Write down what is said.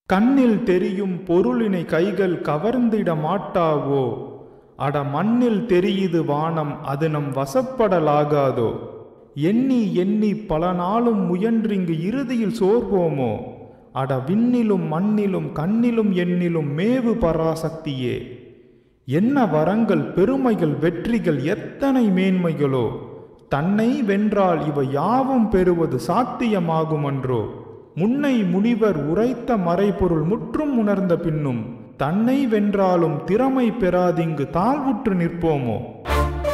கண்ணில் தெரியும் பொருளினை கைகள் கவர்ந்திட மாட்டாவோ அட மண்ணில் தெரியுது வானம் அது நம் வசப்படலாகாதோ எண்ணி எண்ணி பல நாளும் முயன்றிங்கு இறுதியில் சோர்வோமோ அட விண்ணிலும் மண்ணிலும் கண்ணிலும் எண்ணிலும் மேவு பராசக்தியே என்ன வரங்கள் பெருமைகள் வெற்றிகள் எத்தனை மேன்மைகளோ தன்னை வென்றால் இவை யாவும் பெறுவது சாத்தியமாகுமன்றோ முன்னை முனிவர் உரைத்த மறைபொருள் முற்றும் உணர்ந்த பின்னும் தன்னை வென்றாலும் திறமை பெறாதிங்கு தாழ்வுற்று நிற்போமோ